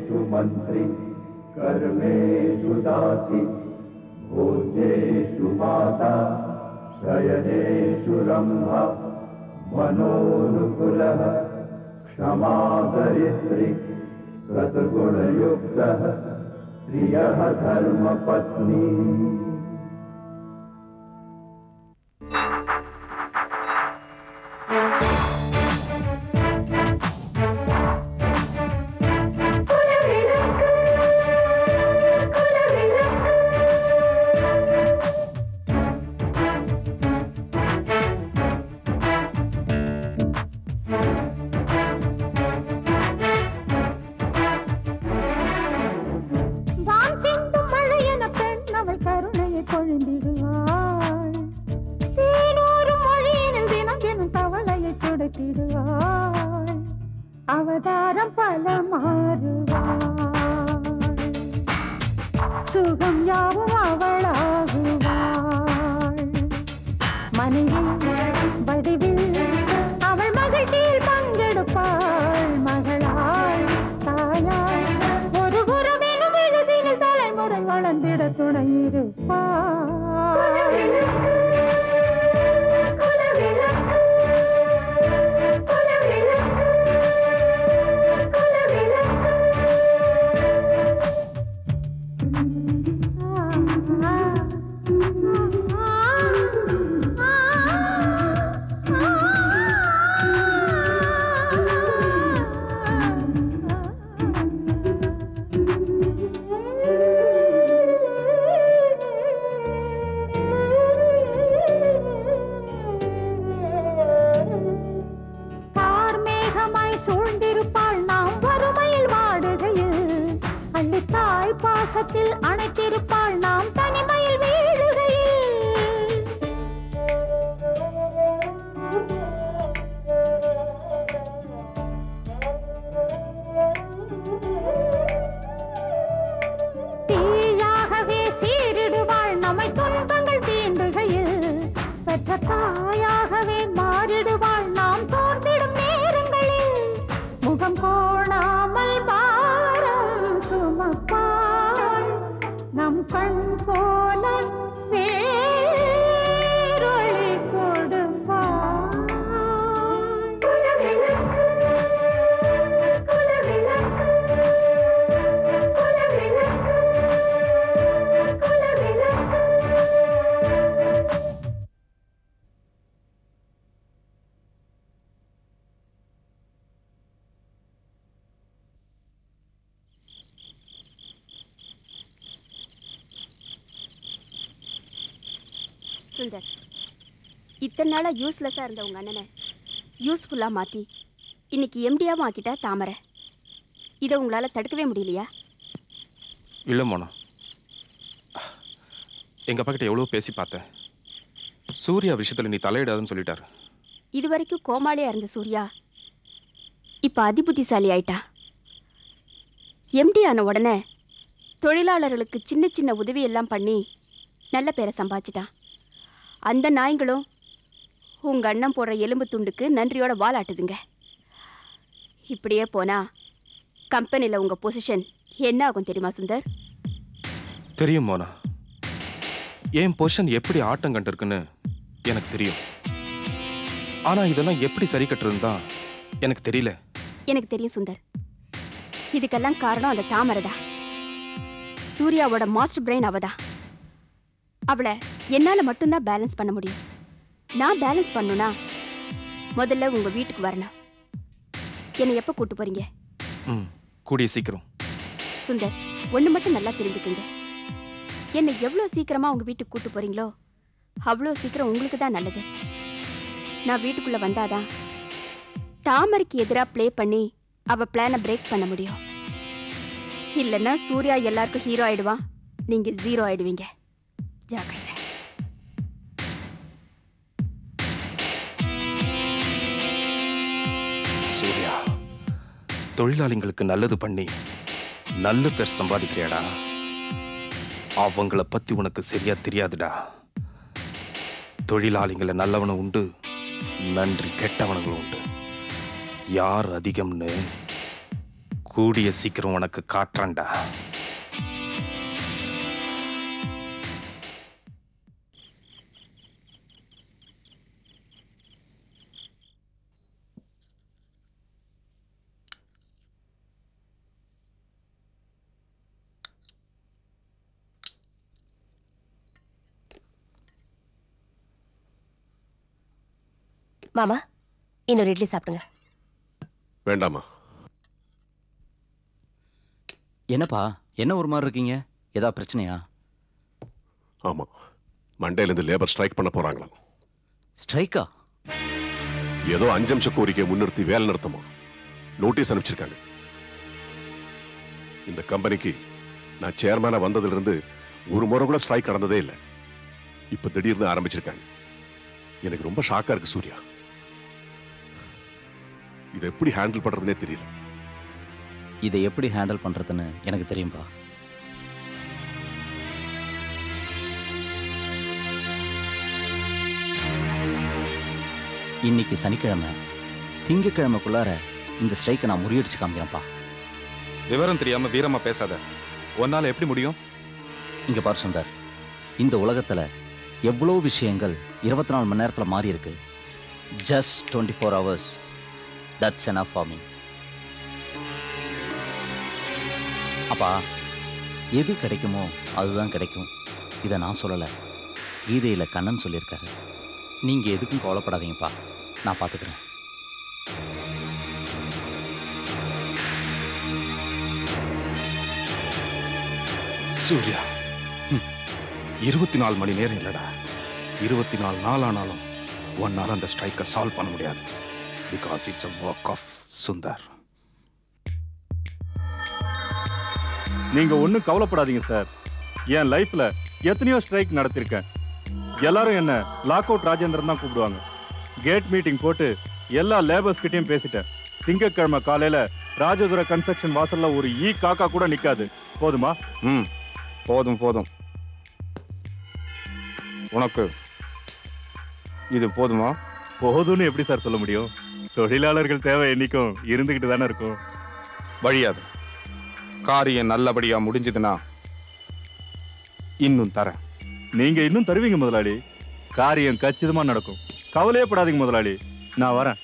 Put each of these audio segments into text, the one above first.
सर्वेषु मन्त्री कर्मेषु दासी भोज्येषु माता शयनेषु रम्भा मनोनुकुलः क्षमादरित्री सद्गुणयुक्तः प्रियः धर्मपत्नी வான் சிந்தும் மழையென பெண் அவள் கருணையை பொழிந்திடுவாள் தேனூறு மொழியினில் தினம் தினம் தவளையை துடைத்திடுவாள் அவதாரம் பல மாறுவாள் சுகம் யாவும் அவளாகுவாள் மனைவி வடிவில் அவள் மகிழ்ச்சியில் பங்கெடுப்பாள் மகளாள் தாயாள் ஒரு குருவினும் எழுதினில் தலைமுறை வளர்ந்திட கார்மேகமாய் சூழ்ந்திருப்பாள் நாம் வறுமையில் வாடுகையில் அள்ளி தாய் பாசத்தில் அணைத்திருப்பாள் நாம் தனிமையில் வீழுகையில் தீயாகவே சீரிடுவாள் நம்மை துன்பங்கள் தீண்டுகையில் பெற்ற தாயாகவே மாறிடுவாள் நாம் சோர்ந்திடும் நேரங்களில் முகம் கோணாமல் பாரம் சுமப்பாள் நம் கண் போல வேரொளி கொடுப்பாள் குலவிளக்கு குலவிளக்கு குலவிளக்கு குலவிளக்கு சுந்தர் இத்தனை நாளாக யூஸ்லெஸ்ஸாக இருந்த உங்கள் அண்ணனை யூஸ்ஃபுல்லாக மாற்றி இன்னைக்கு எம்டியாவும் ஆக்கிட்டா தாமரை இதை உங்களால் தடுக்கவே முடியலையா இல்லை மோனா எங்கள் அப்பா கிட்ட எவ்வளோ பேசி பார்த்தேன் சூர்யா விஷயத்தில் நீ தலையிடாதுன்னு சொல்லிட்டாரு இது வரைக்கும் கோமாளியாக இருந்த சூர்யா இப்போ அதிபுத்திசாலி ஆயிட்டா எம்டி ஆன உடனே தொழிலாளர்களுக்கு சின்ன சின்ன உதவி எல்லாம் பண்ணி நல்ல பேரை சம்பாதிச்சிட்டான் அந்த நாய்ங்களும் உங்கள் அண்ணன் போடுற எலும்பு துண்டுக்கு நன்றியோட வாலாட்டுதுங்க இப்படியே போனா கம்பெனியில் உங்கள் பொசிஷன் என்ன ஆகும் தெரியுமா சுந்தர் தெரியும் மோனா என் பொசிஷன் எப்படி ஆட்டம் கண்டிருக்குன்னு எனக்கு தெரியும் ஆனால் இதெல்லாம் எப்படி சரி கட்டுறதுன்னு தான் எனக்கு தெரியல எனக்கு தெரியும் சுந்தர் இதுக்கெல்லாம் காரணம் அந்த தாமரை தான் சூர்யாவோட மாஸ்டர் பிரெயின் அவதா அவளை என்னால் மட்டும்தான் பேலன்ஸ் பண்ண முடியும் நான் பேலன்ஸ் பண்ணுனா முதல்ல உங்கள் வீட்டுக்கு வரணும் என்னை எப்போ கூட்டு போறீங்க ம் கூடிய சீக்கிரம் சுந்தர் ஒன்று மட்டும் நல்லா தெரிஞ்சுக்குங்க என்னை எவ்வளோ சீக்கிரமாக உங்கள் வீட்டுக்கு கூட்டு போறீங்களோ அவ்வளோ சீக்கிரம் உங்களுக்கு தான் நல்லது நான் வீட்டுக்குள்ளே வந்தாதான் தாமரைக்கு எதிராக ப்ளே பண்ணி அவ பிளானை பிரேக் பண்ண முடியும் இல்லைன்னா சூர்யா எல்லாருக்கும் ஹீரோ ஆயிடுவான் நீங்கள் ஜீரோ ஆயிடுவீங்க ஜாக்கிரதை சூர்யா தொழிலாளிங்களுக்கு நல்லது பண்ணி நல்ல பேர் சம்பாதிக்கிறியாடா அவங்கள பத்தி உனக்கு சரியா தெரியாதுடா தொழிலாளிங்களை நல்லவனும் உண்டு நன்றி கெட்டவனுங்களும் உண்டு யார் அதிகம்னு கூடிய சீக்கிரம் உனக்கு காட்டுறேன்டா மாமா இன்னொரு இட்லி சாப்பிடுங்க வேண்டாமா என்னப்பா என்ன ஒரு மாதிரி இருக்கீங்க ஏதா பிரச்சனையா ஆமா மண்டேலேருந்து லேபர் ஸ்ட்ரைக் பண்ண போறாங்களாம் ஸ்ட்ரைக்கா ஏதோ அஞ்சு நிமிஷ கோரிக்கையை முன்னிறுத்தி வேலை நிறுத்தமா நோட்டீஸ் அனுப்பிச்சிருக்காங்க இந்த கம்பெனிக்கு நான் சேர்மேனா வந்ததுல இருந்து ஒரு முறை கூட ஸ்ட்ரைக் நடந்ததே இல்லை இப்ப திடீர்னு ஆரம்பிச்சிருக்காங்க எனக்கு ரொம்ப ஷாக்கா இருக்கு சூர்யா இதை எப்படி ஹேண்டில் பண்றதுனே தெரியல இதை எப்படி ஹேண்டில் பண்றதுன்னு எனக்கு தெரியும்பா இன்னைக்கு சனிக்கிழமை திங்கக்கிழமைக்குள்ளார இந்த ஸ்ட்ரைக்கை நான் முறியடிச்சு காமிக்கிறேன்ப்பா விவரம் தெரியாம வீரமா பேசாத உன்னால எப்படி முடியும் இங்க பாரு சுந்தர் இந்த உலகத்துல எவ்வளோ விஷயங்கள் இருபத்தி நாலு மணி நேரத்தில் மாறி இருக்கு just twenty four hours that's enough for me அப்பா எது கிடைக்குமோ அதுதான் கிடைக்கும் இதை நான் சொல்லலை கீதையில் கண்ணன் சொல்லியிருக்காரு நீங்கள் எதுக்கும் கவலைப்படாதீங்கப்பா நான் பார்த்துக்கிறேன் சூர்யா ஹம், இருபத்தி நாலு மணி நேரம் இல்லடா இருபத்தி நாலு நாள் ஆனாலும் ஒன்னால அந்த ஸ்ட்ரைக்கை சால்வ் பண்ண முடியாது because it's a work of Sundar நீங்க ஒண்ணும் கவலைப்படாதீங்க சார் என் லைஃப்ல எத்தனையோ ஸ்ட்ரைக் நடத்திருக்கேன் எல்லாரும் என்ன லாக் அவுட் ராஜேந்திரன் தான் கூப்பிடுவாங்க கேட் மீட்டிங் போட்டு எல்லா லேபர்ஸ் கிட்டயும் பேசிட்டேன் திங்கட்கிழமை காலையில ராஜதுர கன்ஸ்ட்ரக்ஷன் வாசல்ல ஒரு ஈ காக்கா கூட நிக்காது போதுமா ம் போதும் போதும் உனக்கு இது போதுமா போதும்னு எப்படி சார் சொல்ல முடியும் தொழிலாளர்கள் தேவை என்னைக்கும் இருந்துகிட்டு தானே இருக்கும் வழியாது காரியம் நல்லபடியா முடிஞ்சதுன்னா இன்னும் தரேன் நீங்க இன்னும் தருவீங்க முதலாளி காரியம் கச்சிதமா நடக்கும் கவலையே படாதீங்க முதலாளி நான் வரேன்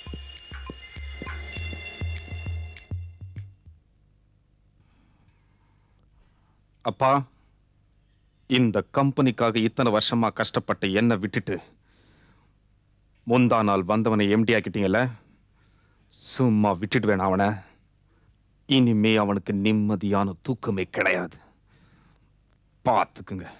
அப்பா இந்த கம்பெனிக்காக இத்தனை வருஷமா கஷ்டப்பட்ட என்ன விட்டுட்டு முந்தா நாள் வந்தவனை எம்டி ஆக்கிட்டீங்கல்ல சும்மா விட்டுடுவேன் அவனை இனிமே அவனுக்கு நிம்மதியான தூக்கமே கிடையாது பார்த்துக்குங்க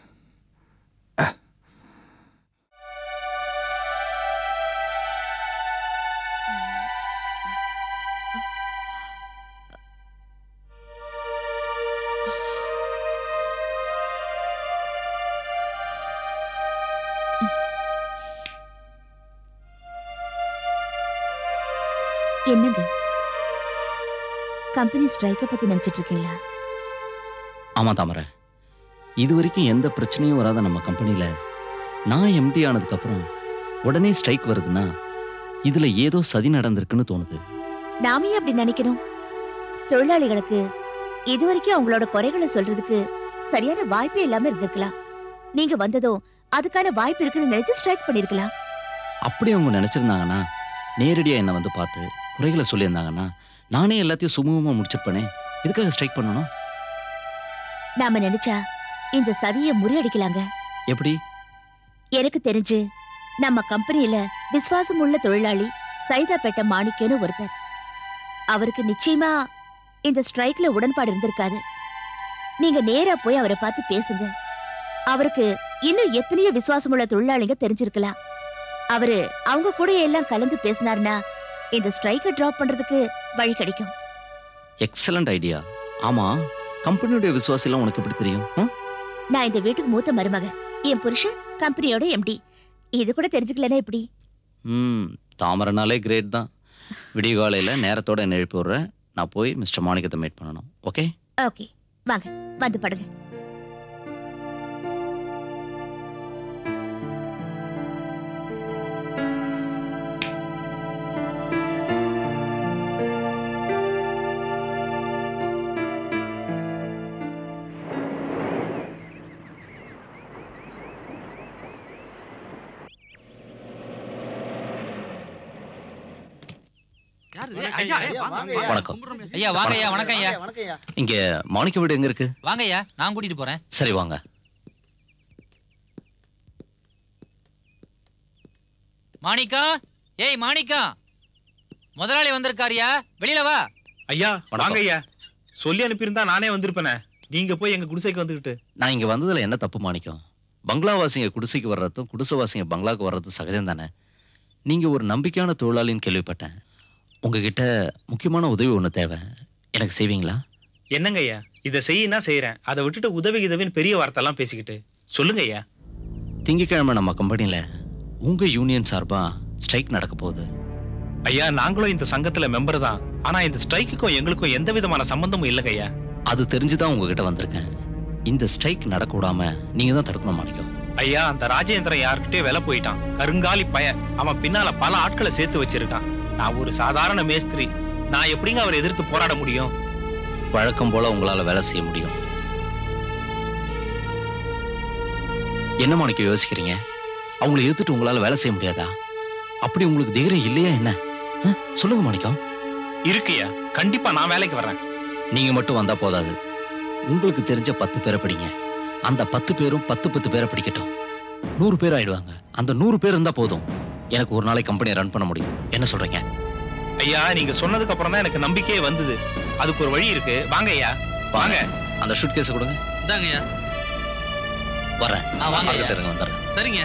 என்னங்க கம்பெனி ஸ்ட்ரைக்கை பத்தி நினைச்சிட்டு இருக்கீங்களா ஆமாம் தாமரை இது வரைக்கும் எந்த பிரச்சனையும் வராத நம்ம கம்பெனியில் நான் எம்டி ஆனதுக்கப்புறம் உடனே ஸ்ட்ரைக் வருதுன்னா இதில் ஏதோ சதி நடந்திருக்குன்னு தோணுது நாமே அப்படி நினைக்கணும் தொழிலாளிகளுக்கு இதுவரைக்கும் அவங்களோட குறைகளை சொல்றதுக்கு சரியான வாய்ப்பே இல்லாம இருந்திருக்கலாம் நீங்க வந்ததும் அதுக்கான வாய்ப்பு இருக்குன்னு நினைச்சு ஸ்ட்ரைக் பண்ணிருக்கலாம் அப்படி அவங்க நினச்சிருந்தாங்கன்னா நேரடியாக என்னை வந்து பார்த்து குறைகளை சொல்லியிருந்தாங்கன்னா நானே எல்லாத்தையும் சுமூகமாக முடிச்சிருப்பேனே எதுக்காக ஸ்ட்ரைக் பண்ணணும் நாம நினைச்சா இந்த சதியை முறியடிக்கலாங்க எப்படி எனக்கு தெரிஞ்சு நம்ம கம்பெனியில விசுவாசம் உள்ள தொழிலாளி சைதாப்பேட்டை மாணிக்கன்னு ஒருத்தர் அவருக்கு நிச்சயமா இந்த ஸ்ட்ரைக்ல உடன்பாடு இருந்திருக்காது நீங்க நேரா போய் அவரை பார்த்து பேசுங்க அவருக்கு இன்னும் எத்தனையோ விசுவாசமுள்ள தொழிலாளிங்க தெரிஞ்சிருக்கலாம் அவரு அவங்க கூட எல்லாம் கலந்து பேசினாருன்னா இந்த ஸ்ட்ரைக்கை டிராப் பண்றதுக்கு வழி கிடைக்கும் எக்ஸலண்ட் ஐடியா ஆமாம் கம்பெனியுடைய விசுவாசம் உனக்கு எப்படி தெரியும் ம்? நான் இந்த வீட்டுக்கு மூத்த மருமக என் புருஷன் கம்பெனியோட எம்டி இது கூட தெரிஞ்சுக்கலன்னா எப்படி ம் தாமரைனாலே கிரேட் தான் விடிய காலையில் நேரத்தோட என்னை எழுப்பி விட்றேன் நான் போய் மிஸ்டர் மாணிக்கத்தை மீட் பண்ணணும் ஓகே ஓகே வாங்க வந்து படுங்க வணக்கம் ஐயா வாங்க ஐயா வணக்கம் ஐயா இங்க மாணிக்க வீடு எங்க இருக்கு வாங்க ஐயா நான் கூட்டிட்டு போறேன் சரி வாங்க மாணிக்கா ஏய் மாணிக்கா முதலாளி வந்திருக்காருயா வெளியில வா ஐயா வணக்கம். வாங்க ஐயா சொல்லி அனுப்பியிருந்தா நானே வந்திருப்பேனே நீங்க போய் எங்க குடிசைக்கு வந்துகிட்டு நான் இங்க வந்ததுல என்ன தப்பு மாணிக்கம் பங்களாவாசிங்க குடிசைக்கு வர்றதும் குடிசைவாசிங்க பங்களாக்கு வர்றதும் சகஜம் தானே நீங்க ஒரு நம்பிக்கையான தொழிலாளின்னு கேள்விப்பட்டேன் உங்ககிட்ட முக்கியமான உதவி ஒன்று தேவை எனக்கு செய்வீங்களா என்னங்க ஐயா இதை செய்யினா செய்யறேன் அதை விட்டுட்டு உதவி உதவின்னு பெரிய வார்த்தைலாம் பேசிக்கிட்டு சொல்லுங்க ஐயா திங்கக்கிழமை நம்ம கம்பெனில உங்க யூனியன் சார்பா ஸ்ட்ரைக் நடக்க போகுது ஐயா நாங்களும் இந்த சங்கத்துல மெம்பர் தான் ஆனா இந்த ஸ்ட்ரைக்குக்கும் எங்களுக்கும் எந்த விதமான சம்பந்தமும் இல்லைங்க ஐயா அது தெரிஞ்சுதான் உங்ககிட்ட வந்திருக்கேன் இந்த ஸ்ட்ரைக் நடக்கூடாம நீங்க தான் தடுக்கணும் மாணிக்கம் ஐயா அந்த ராஜேந்திரன் யார்கிட்டயே விலை போயிட்டான் கருங்காலி பய அவன் பின்னால பல ஆட்களை சேர்த்து வச்சிருக்கான் நான் ஒரு சாதாரண மேஸ்திரி நான் எப்படிங்க அவரை எதிர்த்து போராட முடியும் வழக்கம் போல உங்களால வேலை செய்ய முடியும் என்ன மாணிக்கம் யோசிக்கிறீங்க அவங்களை எதிர்த்துட்டு உங்களால வேலை செய்ய முடியாதா அப்படி உங்களுக்கு தைரியம் இல்லையா என்ன ஆ? சொல்லுங்க மாணிக்கம் இருக்குயா கண்டிப்பா நான் வேலைக்கு வர்றேன் நீங்க மட்டும் வந்தா போதாது உங்களுக்கு தெரிஞ்ச பத்து பேரை படிங்க அந்த பத்து பேரும் பத்து பத்து பேரை படிக்கட்டும் நூறு பேர் ஆயிடுவாங்க அந்த நூறு பேர் இருந்தா போதும் எனக்கு ஒரு நாளைக்கு கம்பெனியை ரன் பண்ண முடியும் என்ன சொல்றீங்க ஐயா நீங்க சொன்னதுக்கு அப்புறம் தான் எனக்கு நம்பிக்கையே வந்தது அதுக்கு ஒரு வழி இருக்கு வாங்க ஐயா வாங்க அந்த ஷூட் கேஸை கொடுங்க இந்தாங்கய்யா வரேன் ஆ, வாங்க ஐயா. பார்த்துட்டு இருங்க, வந்துடுறேன் சரிங்க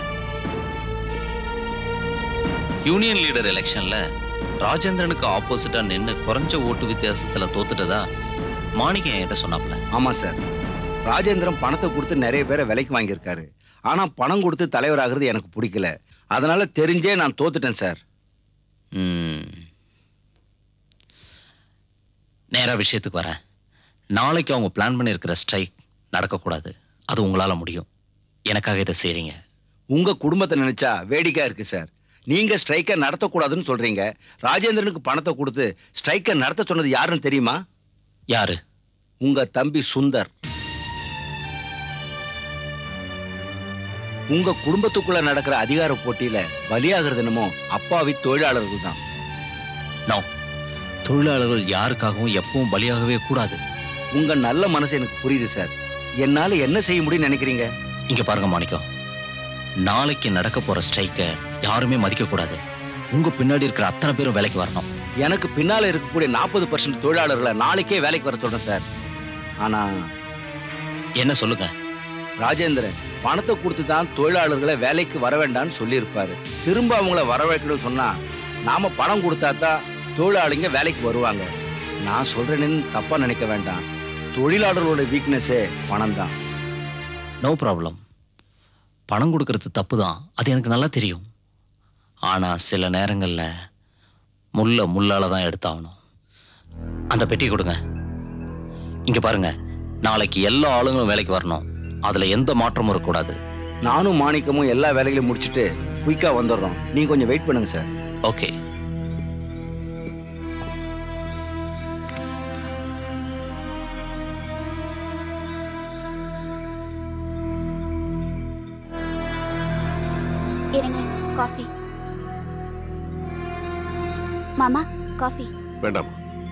யூனியன் லீடர் எலெக்ஷன்ல ராஜேந்திரனுக்கு ஆப்போசிட்டா நின்னு குறைஞ்ச ஓட்டு வித்தியாசத்துல தோத்துட்டதா மாணிக்கம் என்கிட்ட சொன்னாப்ல ஆமா சார் ராஜேந்திரன் பணத்தை கொடுத்து நிறைய பேரை விலைக்கு வாங்கியிருக்காரு ஆனா பணம் கொடுத்து தலைவராகிறது எனக்கு பிடிக்கல அதனால தெரிஞ்சே நான் தோத்துட்டேன் சார் ம். நேரா விஷயத்துக்கு வரேன் நாளைக்கு அவங்க பிளான் பண்ணியிருக்கிற ஸ்ட்ரைக் நடக்கக்கூடாது அது உங்களால முடியும் எனக்காக இதை செய்றீங்க உங்க குடும்பத்தை நினைச்சா வேடிக்கையா இருக்கு சார் நீங்க ஸ்ட்ரைக்கை நடத்தக்கூடாதுன்னு சொல்றீங்க ராஜேந்திரனுக்கு பணத்தை கொடுத்து ஸ்ட்ரைக்கை நடத்த சொன்னது யாருன்னு தெரியுமா யாரு உங்க தம்பி சுந்தர் உங்க குடும்பத்துக்குள்ள நடக்கிற அதிகார போட்டியில பலியாகிறது என்னமோ அப்பாவி தொழிலாளர்கள் தான் நோ தொழிலாளர்கள் யாருக்காகவும் எப்பவும் பலியாகவே கூடாது உங்க நல்ல மனசு எனக்கு புரியுது சார் என்னால என்ன செய்ய முடியும்னு நினைக்கிறீங்க இங்க பாருங்க மாணிக்கம் நாளைக்கு நடக்க போற ஸ்ட்ரைக்கை யாருமே மதிக்க கூடாது உங்க பின்னாடி இருக்கிற அத்தனை பேரும் வேலைக்கு வரணும் எனக்கு பின்னால இருக்கக்கூடிய நாற்பது பர்சன்ட் தொழிலாளர்களை நாளைக்கே வேலைக்கு வர சொல்றேன் சார் ஆனா என்ன சொல்லுங்க ராஜேந்திரன் பணத்தை கொடுத்து தான் தொழிலாளர்களை வேலைக்கு வர வேண்டாம்னு சொல்லியிருப்பாரு திரும்ப அவங்கள வரவேற்கணும்னு சொன்னா நாம பணம் கொடுத்தா தான் தொழிலாளிங்க வேலைக்கு வருவாங்க நான் சொல்றேன்னு தப்பா நினைக்க வேண்டாம் தொழிலாளர்களோட வீக்னஸே பணம் தான் நோ ப்ராப்ளம் பணம் கொடுக்கறது தப்பு தான் அது எனக்கு நல்லா தெரியும் ஆனா சில நேரங்கள்ல முள்ள முள்ளால தான் எடுத்தாகணும் அந்த பெட்டி கொடுங்க இங்க பாருங்க நாளைக்கு எல்லா ஆளுங்களும் வேலைக்கு வரணும் அதுல எந்த மாற்றமும் இருக்கக்கூடாது நானும் மாணிக்கமும் எல்லா வேலைகளையும் முடிச்சுட்டு குயிக்கா வந்துடுறோம் நீங்க கொஞ்சம் வெயிட் பண்ணுங்க சார் ஓகே இருங்க காஃபி மாமா காஃபி வேண்டாம்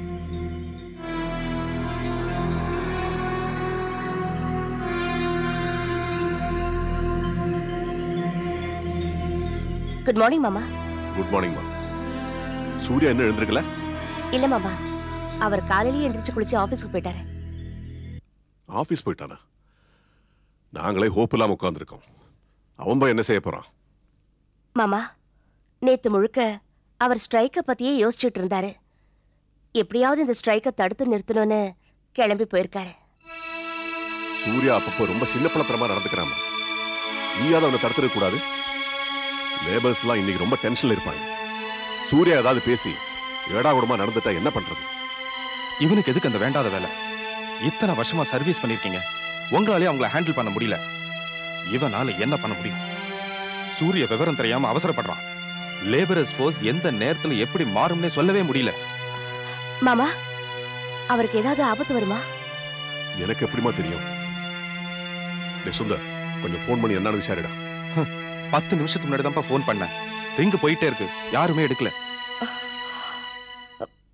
குட் மார்னிங் மாமா குட் மார்னிங் மா சூர்யா இன்னும் எழுந்திருக்கல இல்ல மாமா அவர் காலையிலேயே எந்திரிச்சு குளிச்சு ஆபீஸ்க்கு போயிட்டாரு ஆபீஸ் போயிட்டானா நாங்களே ஹோப் இல்லாம உட்காந்துருக்கோம் அவன் போய் என்ன செய்ய போறான் மாமா நேத்து முழுக்க அவர் ஸ்ட்ரைக்கை பத்தியே யோசிச்சுட்டு இருந்தாரு எப்படியாவது இந்த ஸ்ட்ரைக்கை தடுத்து நிறுத்தணும்னு கிளம்பி போயிருக்காரு சூர்யா அப்பப்போ ரொம்ப சின்ன பழத்தனமா நடந்துக்கிறாமா நீயாவது அவனை தடுத்துட கூடாது லேபர்ஸ் எல்லாம் இன்னைக்கு ரொம்ப டென்ஷன்ல இருப்பாங்க சூர்யா ஏதாவது பேசி ஏடா கூடமா நடந்துட்டா என்ன பண்றது இவனுக்கு எதுக்கு அந்த வேண்டாத வேலை இத்தனை வருஷமா சர்வீஸ் பண்ணிருக்கீங்க உங்களாலே அவங்கள ஹேண்டில் பண்ண முடியல இவனால என்ன பண்ண முடியும் சூரிய விவரம் தெரியாம அவசரப்படுறான் லேபரர்ஸ் ஃபோர்ஸ் எந்த நேரத்துல எப்படி மாறும்னே சொல்லவே முடியல மாமா அவருக்கு ஏதாவது ஆபத்து வருமா எனக்கு எப்படிமா தெரியும் டேய் சுந்தர் கொஞ்சம் ஃபோன் பண்ணி என்னன்னு விசாரிடா பத்து நிமிஷத்துக்கு முன்னாடி தான்ப்பா ஃபோன் பண்ணேன் ரிங்கு போயிட்டே இருக்கு யாருமே எடுக்கல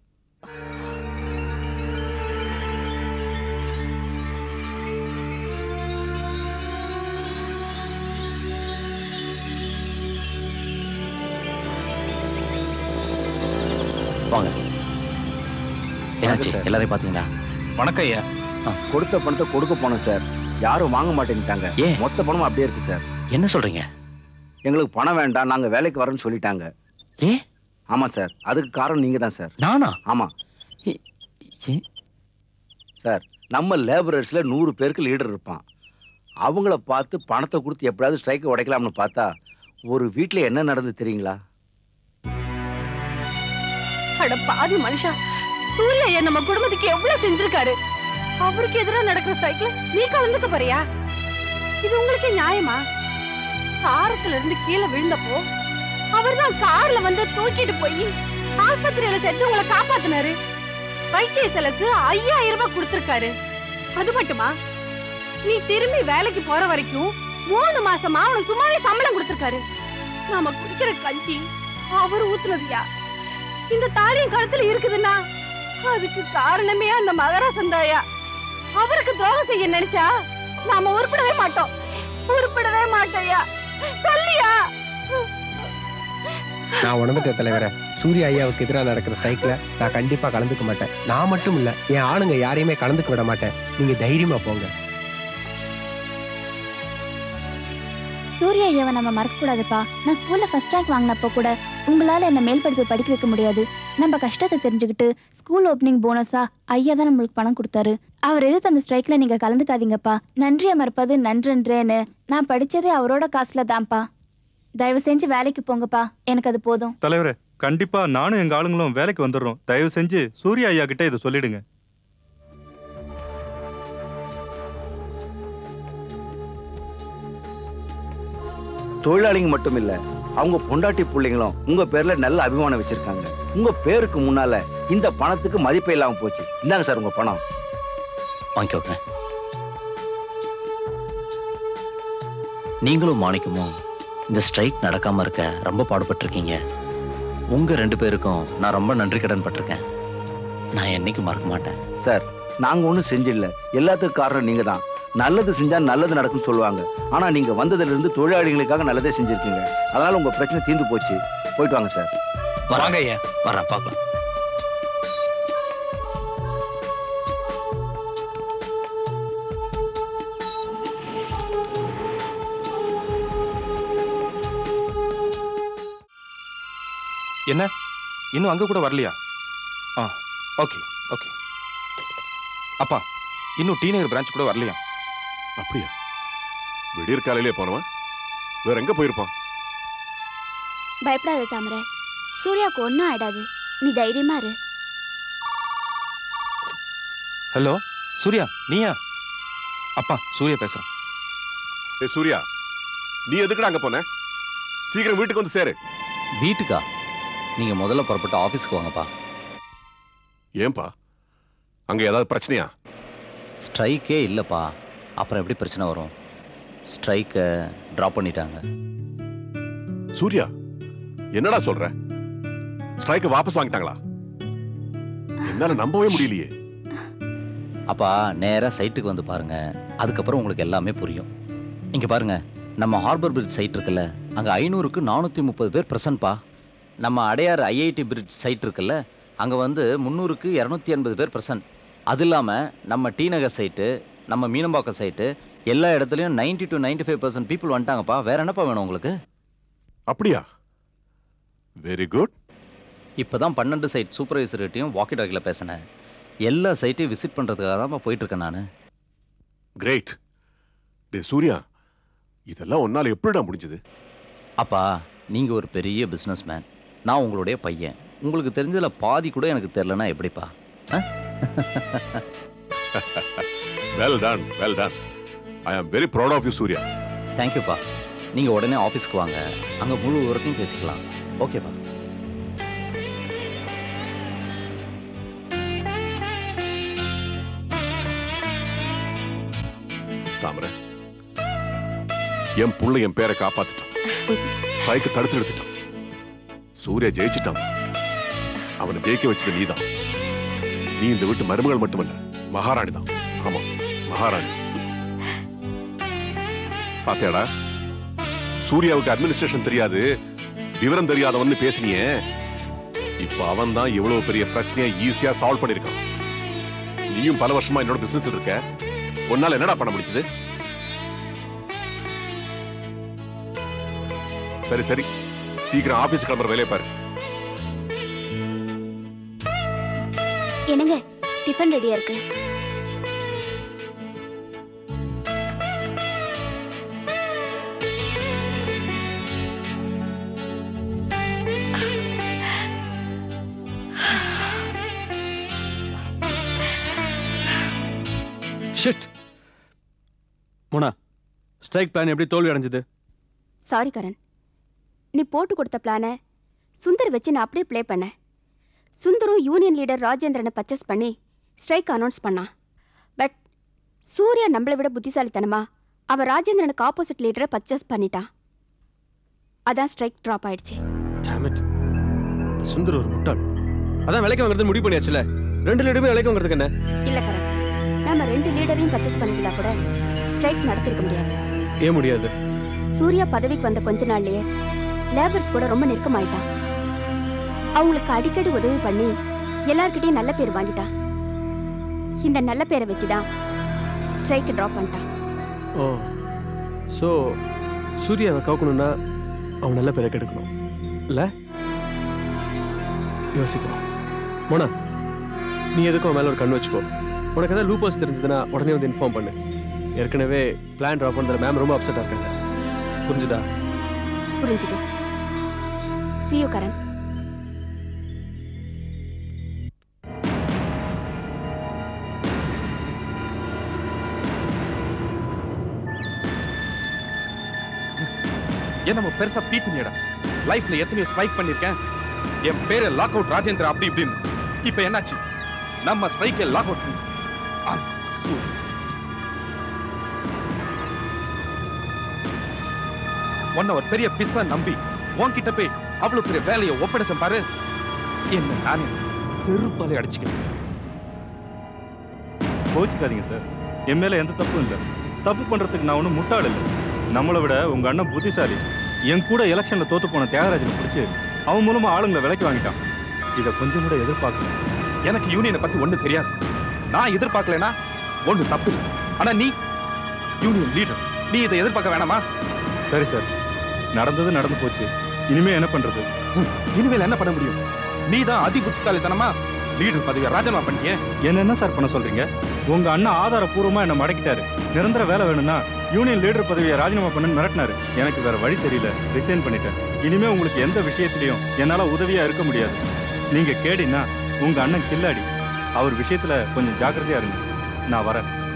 வாங்க என்னாச்சு சார். எல்லாரையும் பாத்தீங்களா வணக்கம் ஐயா கொடுத்த பணத்தை கொடுக்க போனோம் சார் யாரும் வாங்க மாட்டேங்கிட்டாங்க ஏன்? மொத்த பணமும் அப்படியே இருக்கு சார் என்ன சொல்றீங்க எங்களுக்கு பணம் வேண்டாம் நாங்க வேலைக்கு வரோம்னு சொல்லிட்டாங்க ஏ ஆமா சார் அதுக்கு காரணம் நீங்க தான் சார் நானா ஆமா சார் நம்ம லேபரர்ஸ்ல நூறு பேருக்கு லீடர் இருப்பான் அவங்கள பார்த்து பணத்தை கொடுத்து எப்படியாவது ஸ்ட்ரைக்கை உடைக்கலாம்னு பார்த்தா ஒரு வீட்டில் என்ன நடந்து தெரியுங்களா அட பாதி மனுஷா சூர்யா ஐயா நம்ம குடும்பத்துக்கு எவ்வளவு செஞ்சிருக்காரு அவருக்கு எதிரா நடக்கிற சைக்கிள் நீ கலந்துக்க போறியா இது உங்களுக்கு நியாயமா காரத்துல இருந்து கீழே விழுந்தப்போ அவர்தான் கார்ல வந்து தூக்கிட்டு போய் ஆஸ்பத்திரியில சேர்த்து உங்களை காப்பாத்தினாரு வைத்திய செலவுக்கு ஐயாயிரம் ரூபாய் கொடுத்திருக்காரு அது மட்டுமா நீ திரும்பி வேலைக்கு போற வரைக்கும் மூணு மாசமா அவனுக்கு சும்மாவே சம்பளம் கொடுத்திருக்காரு நாம குடிக்கிற கஞ்சி அவர் ஊத்துனதுயா இந்த தாலியும் கழுத்துல இருக்குதுன்னா அதுக்கு காரணமே அந்த மகராசன் தாயா அவருக்கு துரோகம் செய்ய நினைச்சா நாம உருப்படவே மாட்டோம் உருப்படவே மாட்டோயா சொல்லியா நான் உணர்ந்துட்டேன் தலைவரே சூர்யா ஐயாவுக்கு எதிராக நடக்கிற ஸ்ட்ரைக்ல நான் கண்டிப்பா கலந்துக்க மாட்டேன் நான் மட்டும் இல்ல என் ஆளுங்க யாரையுமே கலந்துக்க விட மாட்டேன் நீங்க தைரியமா போங்க சூர்யா ஐயாவை நம்ம மறக்க கூடாதுப்பா நான் ஸ்கூல்ல ஃபர்ஸ்ட் ரேங்க் வாங்கினப்போ கூட உங்களால என்ன மேல் படிப்பு படிக்க வைக்க முடியாது நம்ம கஷ்டத்தை தெரிஞ்சுக்கிட்டு ஸ்கூல் ஓப்பனிங் போனஸா ஐயா தான் நம்மளுக்கு பணம் கொடுத்தாரு அவர் எதிர்த்து அந்த ஸ்ட்ரைக்ல நீங்க கலந்துக்காதீங்கப்பா நன்றியை மறப்பது நன்றன்றேன்னு நான் படிச்சதே அவரோட காசுல தான்ப்பா தயவு செஞ்சு வேலைக்கு போங்கப்பா எனக்கு அது போதும் தலைவரே கண்டிப்பா நானும் எங்க ஆளுங்களும் வேலைக்கு வந்துடுறோம் தயவு செஞ்சு சூர்யா ஐயா கிட்ட இதை சொல்லிடுங்க தொழிலாளிங்க மட்டும் இல்ல அவங்க பொண்டாட்டி பிள்ளைங்களும் உங்க பேர்ல நல்ல அபிமானம் வச்சிருக்காங்க உங்க பேருக்கு முன்னால இந்த பணத்துக்கு மதிப்பே இல்லாம போச்சு இந்தாங்க சார் உங்க பணம் வாங்கிக்கோங்க நீங்களும் மாணிக்கமும் இந்த ஸ்ட்ரைக் நடக்காம இருக்க ரொம்ப பாடுபட்டிருக்கீங்க உங்க ரெண்டு பேருக்கும் நான் ரொம்ப நன்றி கடன் பட்டிருக்கேன் நான் என்னைக்கும் மறக்க மாட்டேன் சார் நாங்க ஒண்ணும் செஞ்சிடல எல்லாத்துக்கும் காரணம் நீங்க தான் நல்லது செஞ்சா நல்லது நடக்கும்னு சொல்லுவாங்க ஆனா நீங்க வந்ததுல இருந்து தொழிலாளிகளுக்காக நல்லதே செஞ்சிருக்கீங்க அதனால உங்க பிரச்சனை தீர்ந்து போச்சு போயிட்டு வாங்க சார் வாங்க ஐயா வரேன் பார்க்கலாம் என்ன இன்னும் அங்க கூட வரலையா ஆ ஓகே ஓகே அப்பா இன்னும் டீனேஜர் பிரான்ச் கூட வரலையா அப்படியா விடியற் காலையிலே போனவன் வேற எங்க போயிருப்பான் பயப்படாத தாமரை சூர்யாவுக்கு ஒன்றும் ஆயிடாது நீ தைரியமா இரு ஹலோ சூர்யா நீயா அப்பா சூர்யா பேசுறேன் ஏ சூர்யா நீ எதுக்குடா அங்க போன சீக்கிரம் வீட்டுக்கு வந்து சேரு வீட்டுக்கா நீங்க முதல்ல புறப்பட்டு ஆஃபீஸ்க்கு வாங்கப்பா ஏன்பா அங்க ஏதாவது பிரச்சனையா ஸ்ட்ரைக்கே இல்லைப்பா அப்புறம் எப்படி பிரச்சனை வரும் ஸ்ட்ரைக்கை ட்ராப் பண்ணிட்டாங்க சூர்யா என்னடா சொல்ற ஸ்ட்ரைக்கை வாபஸ் வாங்கிட்டாங்களா என்னால நம்பவே முடியலையே அப்பா நேராக சைட்டுக்கு வந்து பாருங்க அதுக்கப்புறம் உங்களுக்கு எல்லாமே புரியும் இங்க பாருங்க நம்ம ஹார்பர் பிரிட்ஜ் சைட் இருக்குல்ல அங்கே ஐநூறுக்கு நானூற்றி முப்பது பேர் ப்ரெசன்ட்பா நம்ம அடையார் ஐஐடி பிரிட்ஜ் சைட் இருக்குல்ல அங்கே வந்து முந்நூறுக்கு இரநூத்தி எண்பது பேர் ப்ரெசன்ட் அது இல்லாமல் நம்ம டி நகர் சைட்டு நம்ம மீனம்பாக்கம் சைட்டு எல்லா இடத்துலையும் 90 டு 95% ஃபைவ் பர்சன்ட் பீப்புள் வந்துட்டாங்கப்பா வேற என்னப்பா வேணும் உங்களுக்கு அப்படியா வெரி குட் இப்போ தான் பன்னெண்டு சைட் சூப்பர்வைசர்கிட்டையும் வாக்கி டாக்கில் பேசினேன் எல்லா சைட்டையும் விசிட் பண்ணுறதுக்காக தான் போயிட்டுருக்கேன் நான் கிரேட் டே சூர்யா இதெல்லாம் உன்னால எப்படிடா முடிஞ்சது அப்பா நீங்கள் ஒரு பெரிய பிஸ்னஸ் மேன் நான் உங்களுடைய பையன் உங்களுக்கு தெரிஞ்சதில் பாதி கூட எனக்கு தெரிலனா எப்படிப்பா ஆ? Well done well done I am very proud of you Surya தேங்க்யூப்பா நீங்கள் உடனே ஆஃபீஸ்க்கு வாங்க அங்கே முழு விவரத்தையும் பேசிக்கலாம் ஓகேப்பா தாமரை என் புள்ள என் பேரை காப்பாத்திட்டான் ஸ்ட்ரைக்கு தடுத்து எடுத்துட்டான் சூர்யா ஜெயிச்சிட்டான் அவனை ஜெயிக்க வச்சது நீதான் நீ இந்த வீட்டு மருமகள் மட்டுமல்ல மகாராணி தான் ஆமா மகாராணி பாத்தியாடா சூர்யாவுக்கு அட்மினிஸ்ட்ரேஷன் தெரியாது விவரம் தெரியாதவன்னு பேசினியே இப்போ அவன் தான் இவ்வளவு பெரிய பிரச்சனையை ஈஸியா சால்வ் பண்ணிருக்கான் நீயும் பல வருஷமா என்னோட பிசினஸ் இருக்க உன்னால என்னடா பண்ண முடிஞ்சது சரி சரி சீக்கிரம் ஆபீஸ் கிளம்புற வேலையை பாரு என்னங்க டிஃபன் ரெடியா இருக்கு ஷிட் மோனா ஸ்ட்ரைக் பிளான் எப்படி தோல்வி அடைஞ்சது சாரி கரண் நீ போட்டு கொடுத்த பிளானை சுந்தர் வச்சு நான் அப்படியே ப்ளே பண்ணேன் சுந்தரும் யூனியன் லீடர் ராஜேந்திரனை பர்ச்சேஸ் பண்ணி ஸ்ட்ரைக் அனௌன்ஸ் பண்ணான் பட் சூர்யா நம்மளை விட புத்திசாலித்தனமா அவன் ராஜேந்திரனுக்கு ஆப்போசிட் லீடரை பர்ச்சேஸ் பண்ணிட்டான் அதான் ஸ்ட்ரைக் ட்ராப் ஆயிடுச்சு Damn it. சுந்தர் ஒரு முட்டாள் அதான் விலைக்கு வாங்குறது முடிவு பண்ணியாச்சுல ரெண்டு லீடுமே விலைக்கு வாங்குறதுக்கு என்ன இல்ல கரண் நம்ம ரெண்டு லீடரையும் பர்ச்சேஸ் பண்ணிருந்தா கூட ஸ்ட்ரைக் நடத்திருக்க முடியாது ஏன் முடியாது சூர்யா பதவிக்கு வந்த கொஞ்ச நாள்லயே லேபர்ஸ் கூட ரொம்ப நெருக்கமாயிட்டான் அவங்களுக்கு அடிக்கடி உதவி பண்ணி எல்லார்கிட்டயும் நல்ல பேர் வாங்கிட்டான் இந்த நல்ல பேரை வச்சுதான் ஸ்ட்ரைக் ட்ராப் பண்ணிட்டான் ஓ ஸோ சூர்யாவை கவுக்கணும்னா அவன் நல்ல பேரை கெடுக்கணும் இல்ல யோசிக்கும் மோனா நீ எதுக்கும் அவன் மேல ஒரு கண் வச்சுக்கோ உனக்கு ஏதாவது லூப்பர்ஸ் தெரிஞ்சதுன்னா உடனே வந்து இன்ஃபார்ம் பண்ணு ஏற்கனவே பிளான் ட்ராப் பண்ணுற மேம் ரொம்ப அப்செட்டாக இருக்காங்க புரிஞ்சுதா புரிஞ்சுது சியோ கரண் ஏன் நம்ம பெருசா பீத்தினியடா லைஃப்ல எத்தனையோ ஸ்ட்ரைக் பண்ணிருக்கேன் என் பேரு லாக் அவுட் ராஜேந்திர அப்படி இப்படின்னு இப்ப என்னாச்சு நம்ம ஸ்ட்ரைக்கை லாக் அவுட் பண்ணிட்டோம் அந்த சூ- உன்னை ஒரு பெரிய பிஸ்தா நம்பி உன்கிட்ட போய் அவ்வளவு பெரிய வேலையை ஒப்படைச்சேன் பாரு என்ன நானே செருப்பாலே அடிச்சுக்கிறேன் கோச்சுக்காதீங்க சார் என் மேல எந்த தப்பும் இல்லை தப்பு பண்றதுக்கு நான் ஒன்றும் முட்டாள் இல்லை நம்மளை விட உங்க அண்ணன் புத்திசாலி என் கூட எலெக்ஷன்ல தோத்து போன தியாகராஜனை பிடிச்சி அவன் மூலமா ஆளுங்களை விலைக்கு வாங்கிட்டான் இதை கொஞ்சம் கூட எதிர்பார்க்கல எனக்கு யூனியனை பத்தி ஒண்ணு தெரியாது நான் எதிர்பார்க்கலனா ஒண்ணு தப்பு இல்லை ஆனா நீ யூனியன் லீடர் நீ இதை எதிர்பார்க்க வேணாமா சரி சார் நடந்தது நடந்து போச்சு இனிமே என்ன பண்றது இனிமேல் என்ன பண்ண முடியும் நீ தான் அதி புத்திசாலித்தனமா லீடர் பதவியை ராஜினாமா பண்ணியே என்ன என்ன சார் பண்ண சொல்றீங்க உங்க அண்ணன் ஆதாரப்பூர்வமா என்ன மடக்கிட்டாரு நிரந்தர வேலை வேணும்னா யூனியன் லீடர் பதவியை ராஜினாமா பண்ணுன்னு மிரட்டினாரு எனக்கு வேற வழி தெரியல ரிசைன் பண்ணிட்டேன் இனிமே உங்களுக்கு எந்த விஷயத்திலையும் என்னால உதவியா இருக்க முடியாது நீங்க கேடினா உங்க அண்ணன் கில்லாடி அவர் விஷயத்துல கொஞ்சம் ஜாக்கிரதையா இருங்க நான் வரேன்